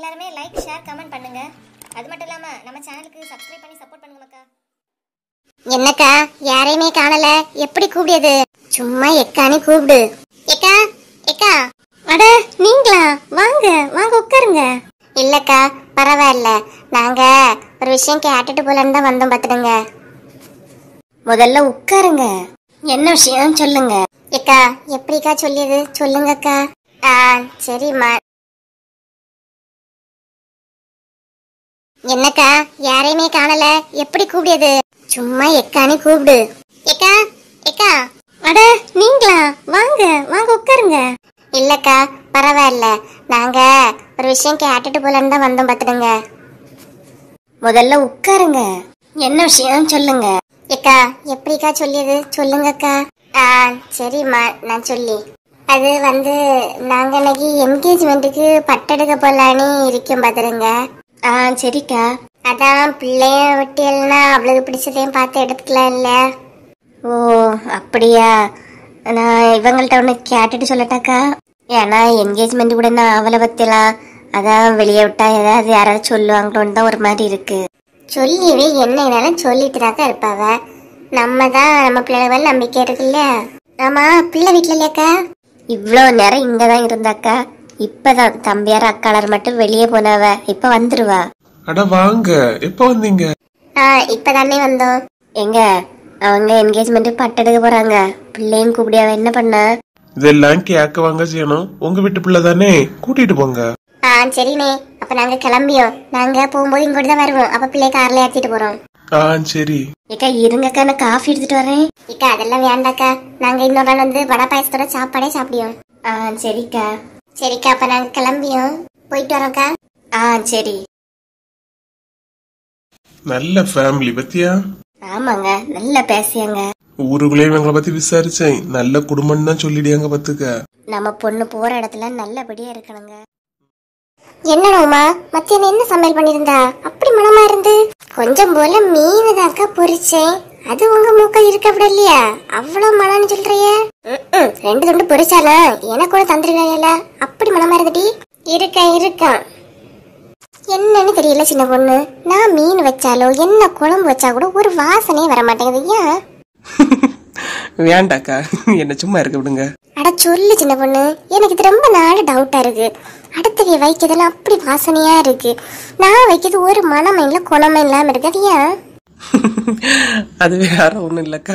எல்லாருமே like share comment பண்ணுங்க அது மட்டும் இல்லாம நம்ம சேனலுக்கு சப்ஸ்கிரைப் பண்ணி சப்போர்ட் பண்ணுங்க மக்கா என்னக்கா யாரையுமே காணல எப்படி கூப்பிடுது சும்மா எக்கானே கூப்பிடு எக்கா எக்கா அட நீங்களா வாங்க வாங்க உட்காருங்க இல்லக்கா பரவாயில்ல நாங்க ஒரு விஷயம் கேட்டுட்டு போலன்னு தான் வந்தோம் பாத்துடுங்க முதல்ல உட்காருங்க என்ன விஷயம் சொல்லுங்க எக்கா எப்படிக்கா சொல்லியது சொல்லுங்கக்கா ஆ சரிம்மா என்னக்கா யாரையுமே காணல எப்படி கூப்பிடுது சும்மா எக்கானே கூப்பிடு எக்கா எக்கா அட நீங்களா வாங்க வாங்க உட்காருங்க இல்லக்கா பரவாயில்ல நாங்க ஒரு விஷயம் கேட்டுட்டு போலன்னு தான் வந்தோம் பாத்துடுங்க முதல்ல உட்காருங்க என்ன விஷயம் சொல்லுங்க எக்கா எப்படிக்கா சொல்லியது சொல்லுங்கக்கா ஆ சரிம்மா நான் சொல்லி அது வந்து நாங்க இன்னைக்கு என்கேஜ்மெண்ட்டுக்கு பட்டெடுக்க போலான்னு இருக்கோம் பாத்துருங்க ஆ சரிக்கா அதான் பிள்ளைய விட்டியல்னா அவளுக்கு பிடிச்சதையும் பார்த்து எடுத்துக்கலாம் இல்ல ஓ அப்படியா நான் இவங்கள்ட்ட ஒன்று கேட்டுட்டு சொல்லட்டாக்கா ஏன்னா என்கேஜ்மெண்ட் கூட நான் அவளை பத்திலாம் அதான் வெளியே விட்டா ஏதாவது யாராவது சொல்லுவாங்களோன்னு தான் ஒரு மாதிரி இருக்கு சொல்லியவே என்னன்னாலும் சொல்லிட்டு தாக்கா இருப்பாவ நம்ம தான் நம்ம பிள்ளைகள் மேல நம்பிக்கை இருக்குல்ல ஆமா பிள்ளை வீட்டுல இல்லையாக்கா இவ்வளோ நேரம் இங்க தான் இருந்தாக்கா இப்பதான் தம்பியார் அக்காளர் மட்டும் வெளியே போனவ இப்ப வந்துருவா அட வாங்க எப்ப வந்தீங்க ஆ இப்பதானே வந்தோம் எங்க அவங்க என்கேஜ்மெண்ட் பட்டெடுக்க போறாங்க பிள்ளையும் கூப்பிடியாவ என்ன பண்ண இதெல்லாம் கேட்க வாங்க செய்யணும் உங்க வீட்டு பிள்ளை தானே கூட்டிட்டு போங்க ஆ சரிண்ணே அப்ப நாங்க கிளம்பியோம் நாங்க போகும்போது இங்கோட்டு தான் வருவோம் அப்ப பிள்ளைய கார்ல ஏத்திட்டு போறோம் ஆ சரி ஏக்கா இருங்கக்கா நான் காஃபி எடுத்துட்டு வரேன் ஏக்கா அதெல்லாம் வேண்டாக்கா நாங்க இன்னொரு நாள் வந்து வடை பாயசத்தோட சாப்பாடே சாப்பிடியோம் ஆ சரிக்கா சரிக்கா அப்ப நாங்க கிளம்பியோம் போயிட்டு வரோம்க்கா ஆ சரி நல்ல ஃபேமிலி பத்தியா ஆமாங்க நல்லா பேசியாங்க ஊருக்குள்ளேயும் எங்களை பத்தி விசாரிச்சேன் நல்ல குடும்பம் தான் சொல்லிடியாங்க பத்துக்க நம்ம பொண்ணு போற இடத்துல நல்லபடியா இருக்கணுங்க என்னடா மத்தியானம் என்ன சமையல் பண்ணிருந்தா அப்படி மனமா இருந்து கொஞ்சம் போல மீன் தாக்கா பொரிச்சேன் அது உங்க மூக்க இருக்க விட இல்லையா அவ்வளவு மனம்னு சொல்றிய ம்ம், ரெண்டு துண்டு பொரிச்சாலா எனக்கு கூட தந்துருக்காங்கல்ல அப்படி மனமா இருந்துடி இருக்கேன் இருக்கேன் என்னன்னு தெரியல சின்ன பொண்ணு நான் மீன் வச்சாலோ என்ன குழம்பு வச்சா கூட ஒரு வாசனையே வர மாட்டேங்குது ஏன் வேண்டாக்கா என்ன சும்மா இருக்க விடுங்க அட சொல்லு சின்ன பொண்ணு எனக்கு இது ரொம்ப நாள் டவுட்டா இருக்கு அடுத்தவிய வைக்கிறதெல்லாம் அப்படி வாசனையா இருக்கு நான் வைக்கிறது ஒரு மனமும் இல்ல குணமும் இல்லாம இருக்கு அது ஏன் அது வேற ஒண்ணும் இல்லக்கா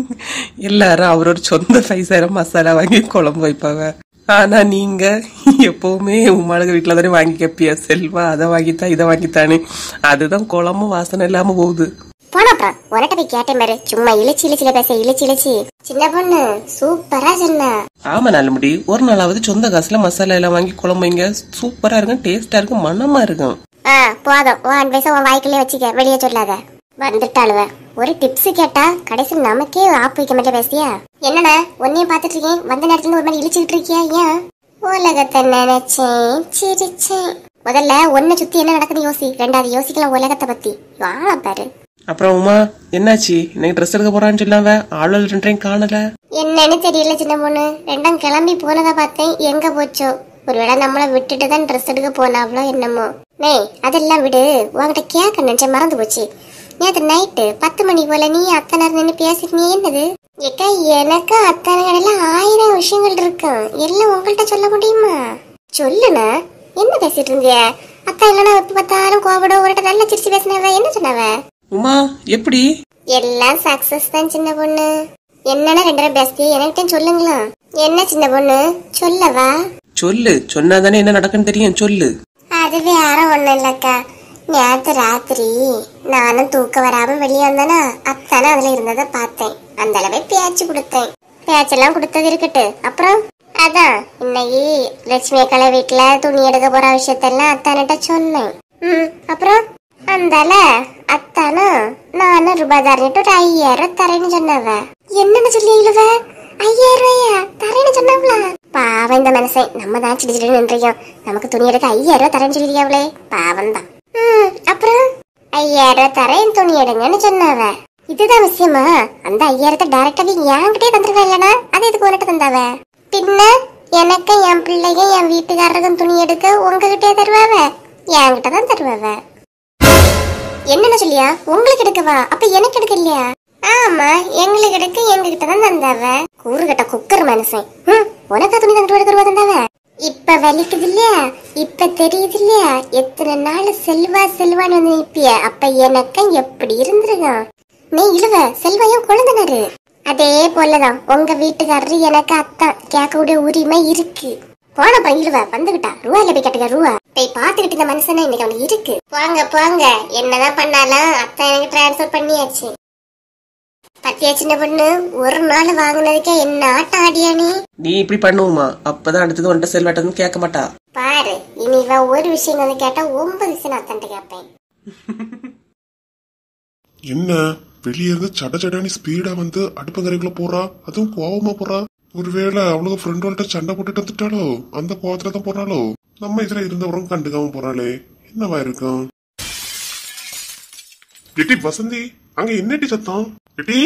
எல்லாரும் அவரோட சொந்த பைசாயிரம் மசாலா வாங்கி குழம்பு வைப்பாங்க ஆனா நீங்க எப்பவுமே உமாளுக வீட்டுல தானே வாங்கி கேப்பியா செல்வா அதை வாங்கித்தா இதை வாங்கித்தானே அதுதான் குழம்பும் வாசனை இல்லாம போகுது போனப்பா உனட்ட போய் கேட்டேன் பாரு சும்மா இழிச்சு இழிச்சில பேச இழிச்சு இழிச்சு சின்ன பொண்ணு சூப்பரா சொன்ன ஆமா நல்லபடி ஒரு நாளாவது சொந்த காசுல மசாலா எல்லாம் வாங்கி குழம்பு வைங்க சூப்பரா இருக்கும் டேஸ்டா இருக்கும் மனமா இருக்கும் ஆ போதும் உன் அட்வைஸ உன் வாய்க்குள்ளே வச்சுக்க வெளியே சொல்லாத வந்துட்டாளுவ ஒரு டிப்ஸ் கேட்டா கடைசியில் நமக்கே ஆப்பு வைக்க மாட்டே பேசியா என்னடா உன்னையும் பார்த்துட்டு இருக்கேன் வந்த நேரத்துல ஒரு மாதிரி இழிச்சுக்கிட்டு இருக்கியா ஏன் உலகத்தை நினைச்சேன் சிரிச்சேன் முதல்ல ஒன்ன சுத்தி என்ன நடக்குது யோசி ரெண்டாவது யோசிக்கலாம் உலகத்தை பத்தி வாழ பாரு அப்புறம் உமா என்னாச்சு இன்னைக்கு ட்ரெஸ் எடுக்க போறான்னு சொல்லாம ஆளுநர் ரெண்டையும் காணல என்னன்னு தெரியல சின்ன பொண்ணு ரெண்டும் கிளம்பி போனதா பார்த்தேன் எங்க போச்சோ ஒருவேளை நம்மள விட்டுட்டு தான் ட்ரெஸ் எடுக்க போனாவளோ என்னமோ நேய் அதெல்லாம் விடு உன்கிட்ட கேட்க நினைச்சேன் மறந்து போச்சு நேத்து நைட்டு பத்து மணி போல நீ அத்தனை நேரம் நின்று பேசிட்டு நீ என்னது ஏக்கா எனக்கு அத்தனை கடையில ஆயிரம் விஷயங்கள் இருக்கும் எல்லாம் உங்கள்கிட்ட சொல்ல முடியுமா சொல்லுண்ணா என்ன பேசிட்டு இருந்திய அத்தா இல்லைன்னா எப்ப பார்த்தாலும் கோபடம் ஒரு நல்ல சிரிச்சு பேசினவ என்ன சொன்னவ உமா எப்படி எல்லாம் சக்சஸ் தான் சின்ன பொண்ணு என்னன்னா ரெண்டு பேரும் பேசி என்கிட்ட சொல்லுங்களா என்ன சின்ன பொண்ணு சொல்லவா சொல்லு சொன்னாதானே என்ன நடக்குன்னு தெரியும் சொல்லு அது வேற ஒண்ணும் இல்லக்கா நேத்து ராத்திரி நானும் தூக்க வராம வெளியே வந்தேனா அத்தானே அதுல இருந்ததை பார்த்தேன் அந்த அளவே பேச்சு கொடுத்தேன் பேச்செல்லாம் கொடுத்தது இருக்கட்டு அப்புறம் அதான் இன்னைக்கு லட்சுமி அக்கால வீட்டுல துணி எடுக்க போற விஷயத்தெல்லாம் அத்தானிட்ட சொன்னேன் ம் அப்புறம் அந்தால அத்தானும் நானும் ரூபாய் தரேன்ட்டு ஒரு ஐயாயிரம் தரேன்னு சொன்னவ என்னன்னு சொல்லி இழுவ ஐயாயிரம் ரூபாயா தரேன்னு சொன்னாங்களா பாவம் இந்த மனுஷன் நம்ம தான் சிடி சிடி நின்றியோம் நமக்கு துணி எடுக்க ஐயாயிரம் ரூபாய் தரேன்னு சொல்லிருக்காவளே பாவம் தான் ம் அப்புறம் ஐயாயிரம் ரூபாய் தரேன் துணி எடுங்கன்னு சொன்னவ இதுதான் விஷயமா அந்த ஐயாயிரத்தை டைரக்டாவே என்கிட்டயே தந்துருக்கா இல்லனா அதை எதுக்கு உன்கிட்ட தந்தாவ பின்ன எனக்கு என் பிள்ளைங்க என் வீட்டுக்காரருக்கும் துணி எடுக்க உங்ககிட்டயே தருவாவ என்கிட்ட தான் தருவவ என்னென்ன சொல்லியா உங்களுக்கு எடுக்கவா அப்ப எனக்கு எடுக்க இல்லையா ஆமா எங்களுக்கு எடுக்க எங்ககிட்ட தான் தந்தாவ கூறுகட்ட குக்கர் மனுஷன் ஹம், உனக்கா துணி தந்துட்டு எடுக்க ரூபா தந்தாவ இப்ப வலிக்குது இல்லையா இப்ப தெரியுது இல்லையா எத்தனை நாள் செல்வா செல்வான்னு வந்து நிப்பிய அப்ப எனக்கும் எப்படி இருந்திருக்கும் நீ இழுவ செல்வா ஏன் குழந்தனாரு அதே போலதான் உங்க வீட்டுக்காரரு எனக்கு அத்தான் கேட்கக்கூடிய உரிமை இருக்கு போனப்ப இழுவ வந்துகிட்டா ரூபா இல்ல போய் கேட்டுக்க ரூபா போய் பாத்துக்கிட்டு இந்த மனுஷனா இன்னைக்கு அவனுக்கு இருக்கு போங்க போங்க என்னதான் பண்ணாலும் அத்தான் எனக்கு டிரான்ஸ்ஃபர் பண்ணியாச்சு பத்தியா சின்ன பொண்ணு ஒரு நாள் வாங்குனதுக்கே என்ன ஆட்டம் ஆடியா நீ நீ இப்படி பண்ணுவோமா அப்பதான் அடுத்தது உன்ட்ட செல்வாட்டன்னு கேட்க மாட்டா பாரு இனி இவ ஒரு விஷயம் வந்து கேட்டா ஒன்பது விஷயம் நான் அத்தன்ட்ட கேட்பேன் என்ன வெளியே இருந்து சட சடன்னு ஸ்பீடா வந்து அடுப்பங்கரைக்குள்ள போறா அதுவும் கோவமா போறா ஒருவேளை அவளுக்கு ஃப்ரெண்டோட சண்டை போட்டுட்டு வந்துட்டாளோ அந்த கோவத்துல தான் போறாளோ நம்ம இதுல இருந்தவரும் கண்டுக்காம போறாளே என்னவா இருக்கும் எட்டி வசந்தி அங்க என்னட்டி சத்தம் எட்டி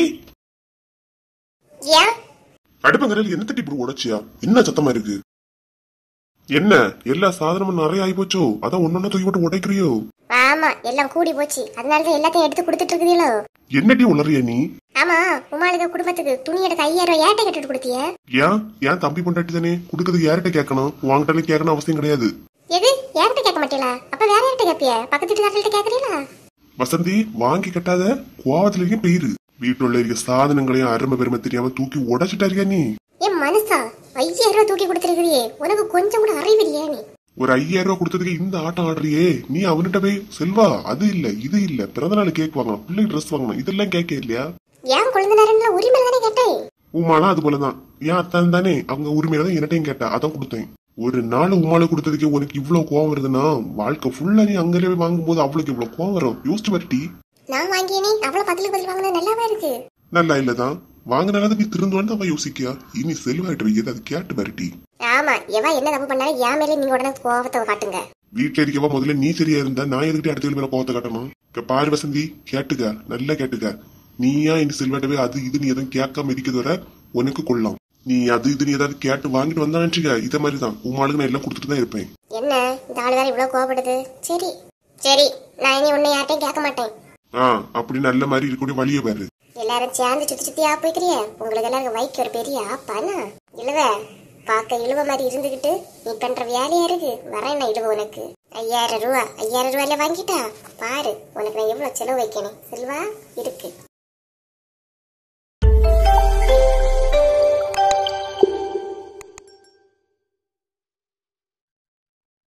ஏன் அடுப்பங்கரையில் என்ன தட்டி இப்படி உடைச்சியா என்ன சத்தமா இருக்கு என்ன எல்லா சாதனமும் நிறைய ஆகி போச்சோ அதான் ஒன்னொன்னு தூக்கி போட்டு உடைக்கிறியோ ஆமா எல்லாம் கூடி போச்சு அதனாலதான் எல்லாத்தையும் எடுத்து கொடுத்துட்டு இருக்குதீங்களோ என்னடி உளறிய நீ ஆமா உமாளுக்கு குடும்பத்துக்கு துணி எடுக்க ஐயாயிரம் ரூபாய் ஏட்டை கட்டிட்டு கொடுத்திய ஏன் ஏன் தம்பி பொண்டாட்டி தானே கொடுக்கறதுக்கு யார்கிட்ட கேட்கணும் உங்ககிட்ட கேட்கணும் அவசியம் கிடையாது எது யார்கிட்ட கேட்க மாட்டீங்களா அப்ப வேற யார்கிட்ட கேப்பிய பக்கத்து வீட்டுக்காரர்கிட்ட கேக்குறீங்களா வசந்தி வாங்கி கட்டாத கோவத்திலேயும் பெயிரு வீட்டுல இருக்க சாதனங்களையும் அருமை பெருமை தெரியாம தூக்கி உடைச்சிட்டாரியா நீ ஏன் மனுஷா ஐயாயிரம் ரூபாய் தூக்கி கொடுத்துருக்குறியே உனக்கு கொஞ்சம் கூட அறிவில்லையா நீ ஒரு ஐயாயிரம் ரூபாய் கொடுத்ததுக்கு இந்த ஆட்டம் ஆடுறியே நீ அவன்கிட்ட போய் செல்வா அது இல்ல இது இல்ல பிறந்த நாள் கேக் வாங்கணும் பிள்ளை ட்ரெஸ் வாங்கணும் இதெல்லாம் கேட்க இல்லையா ஏன் குழந்தை நேரம் உரிமை தானே கேட்டேன் உமாலாம் அது போலதான் ஏன் அத்தான் தானே அவங்க உரிமையில தான் என்னட்டையும் கேட்டா அதான் கொடுத்தேன் ஒரு நாள் உமால கொடுத்ததுக்கு உனக்கு இவ்வளவு கோவம் வருதுன்னா வாழ்க்கை ஃபுல்லா நீ அங்கேயே வாங்கும்போது அவளுக்கு இவ்வளவு கோவம் வரும் யோசிச்சு வரட்டி நான் வாங்கியனே அவ்வளவு பதிலுக்கு பதில் வாங்கினா நல்லாவா இருக்கு நல்லா இல்லதான் வாங்கினாலும் நீ திருந்துவான்னு அவன் யோசிக்கியா இனி செல்வாயிட்டு வைக்கிறது அது கேட்டு வரட்டி ஆமா எவா என்ன தப்பு பண்ணாலும் என் மேலே நீங்க உடனே கோவத்தை காட்டுங்க வீட்டுல இருக்கவா முதல்ல நீ சரியா இருந்தா நான் எதுக்கிட்ட அடுத்த மேல கோவத்தை காட்டணும் இங்க பாரு வசந்தி கேட்டுக்க நல்லா கேட்டுக்க நீயா இனி செல்வாட்ட போய் அது இது நீ எதுவும் கேட்காம இருக்கிறது வர உனக்கு கொள்ளலாம் நீ அது இது நீ ஏதாவது கேட்டு வாங்கிட்டு வந்தான்னு வச்சுக்க இத மாதிரி தான் உமாளுக்கு நான் எல்லாம் கொடுத்துட்டு தான் இருப்பேன் என்ன இந்த ஆளு வேற இவ்வளவு கோவப்படுது சரி சரி நான் இனி உன்னை யார்ட்டையும் கேட்க மாட்டேன் ஆ அப்படி நல்ல மாதிரி இருக்கக்கூடிய வழியை பாரு எல்லாரும் சேர்ந்து சுத்தி சுத்தி ஆ போய்க்கிறிய உங்களுக்கு எல்லாருக்கும் வைக்க ஒரு பெரிய ஆப்பானா இழுவ பார்க்க இழுவ மாதிரி இருந்துகிட்டு நீ பண்ற வேலையா இருக்கு வரேன் நான் இழுவ உனக்கு ஐயாயிரம் ரூபா ஐயாயிரம் ரூபாயில வாங்கிட்டா பாரு உனக்கு நான் எவ்வளவு செலவு வைக்கணும் செல்வா இருக்கு